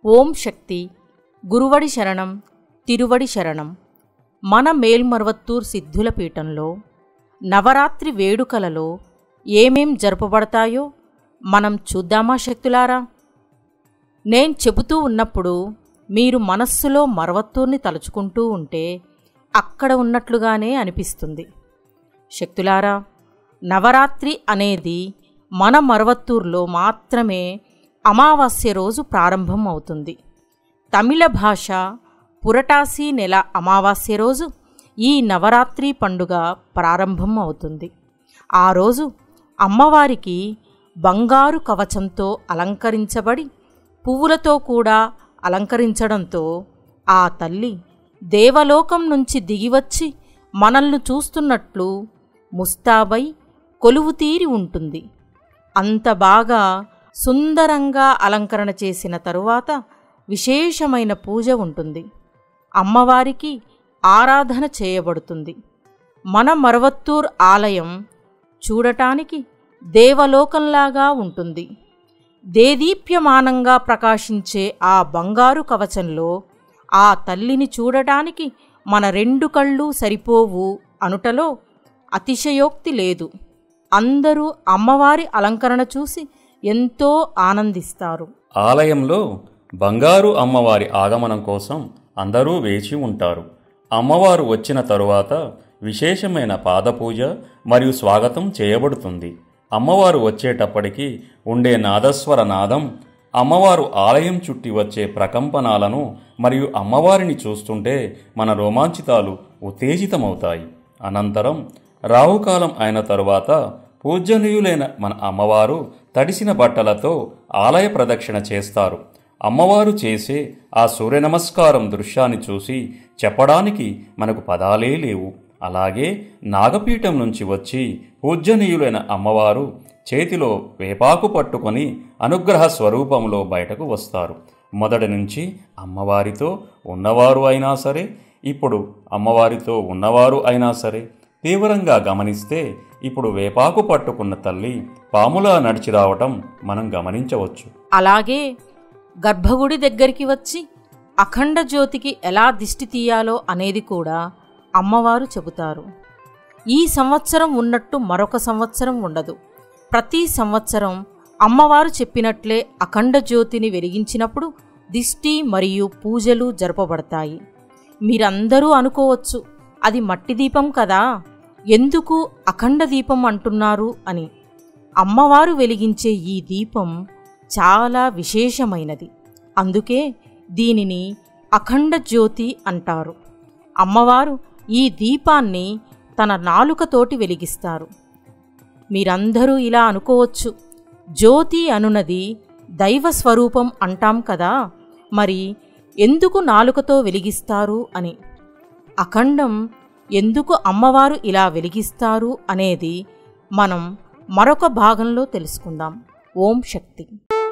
ఓం శక్తి గురువడి శరణం తిరువడి శరణం మన మేల్మర్వత్తూర్ సిద్ధుల పీఠంలో నవరాత్రి వేడుకలలో ఏమేం జరుపబడతాయో మనం చూద్దామా శక్తులారా నేను చెబుతూ ఉన్నప్పుడు మీరు మనస్సులో మరవత్తూర్ని తలుచుకుంటూ ఉంటే అక్కడ ఉన్నట్లుగానే అనిపిస్తుంది శక్తులారా నవరాత్రి అనేది మన మరవత్తూర్లో మాత్రమే అమావాస్య రోజు ప్రారంభం అవుతుంది తమిళ భాష పురటాసి నెల అమావాస్య రోజు ఈ నవరాత్రి పండుగ ప్రారంభం అవుతుంది ఆ రోజు అమ్మవారికి బంగారు కవచంతో అలంకరించబడి పువ్వులతో కూడా అలంకరించడంతో ఆ తల్లి దేవలోకం నుంచి దిగివచ్చి మనల్ని చూస్తున్నట్లు ముస్తాబై కొలువు తీరి ఉంటుంది అంత బాగా సుందరంగా అలంకరణ చేసిన తరువాత విశేషమైన పూజ ఉంటుంది అమ్మవారికి ఆరాధన చేయబడుతుంది మన మరవత్తూర్ ఆలయం చూడటానికి దేవలోకంలాగా ఉంటుంది దేదీప్యమానంగా ప్రకాశించే ఆ బంగారు కవచంలో ఆ తల్లిని చూడటానికి మన రెండు కళ్ళు సరిపోవు అనుటలో అతిశయోక్తి లేదు అందరూ అమ్మవారి అలంకరణ చూసి ఎంతో ఆనందిస్తారు ఆలయంలో బంగారు అమ్మవారి ఆగమనం కోసం అందరూ వేచి ఉంటారు అమ్మవారు వచ్చిన తరువాత విశేషమైన పాదపూజ మరియు స్వాగతం చేయబడుతుంది అమ్మవారు వచ్చేటప్పటికి ఉండే నాదస్వర నాదం అమ్మవారు ఆలయం చుట్టి వచ్చే ప్రకంపనాలను మరియు అమ్మవారిని చూస్తుంటే మన రోమాంచితాలు ఉత్తేజితమవుతాయి అనంతరం రాహుకాలం అయిన తరువాత పూజనీయులైన మన అమ్మవారు తడిసిన బట్టలతో ఆలయ ప్రదక్షిణ చేస్తారు అమ్మవారు చేసే ఆ సూర్య నమస్కారం దృశ్యాన్ని చూసి చెప్పడానికి మనకు పదాలే లేవు అలాగే నాగపీఠం నుంచి వచ్చి పూజనీయులైన అమ్మవారు చేతిలో వేపాకు పట్టుకొని అనుగ్రహ స్వరూపంలో బయటకు వస్తారు మొదటి నుంచి అమ్మవారితో ఉన్నవారు అయినా సరే ఇప్పుడు అమ్మవారితో ఉన్నవారు అయినా సరే తీవ్రంగా గమనిస్తే ఇప్పుడు వేపాకు పట్టుకున్న తల్లి పాములా నడిచి రావటం మనం గమనించవచ్చు అలాగే గర్భగుడి దగ్గరికి వచ్చి అఖండ జ్యోతికి ఎలా దిష్టి తీయాలో అనేది కూడా అమ్మవారు చెబుతారు ఈ సంవత్సరం ఉన్నట్టు మరొక సంవత్సరం ఉండదు ప్రతి సంవత్సరం అమ్మవారు చెప్పినట్లే అఖండ జ్యోతిని వెలిగించినప్పుడు దిష్టి మరియు పూజలు జరపబడతాయి మీరందరూ అనుకోవచ్చు అది మట్టి దీపం కదా ఎందుకు అఖండ దీపం అంటున్నారు అని అమ్మవారు వెలిగించే ఈ దీపం చాలా విశేషమైనది అందుకే దీనిని అఖండ జ్యోతి అంటారు అమ్మవారు ఈ దీపాన్ని తన నాలుకతోటి వెలిగిస్తారు మీరందరూ ఇలా అనుకోవచ్చు జ్యోతి అనునది దైవ స్వరూపం అంటాం కదా మరి ఎందుకు నాలుకతో వెలిగిస్తారు అని అఖండం ఎందుకు అమ్మవారు ఇలా వెలిగిస్తారు అనేది మనం మరొక భాగంలో తెలుసుకుందాం ఓం శక్తి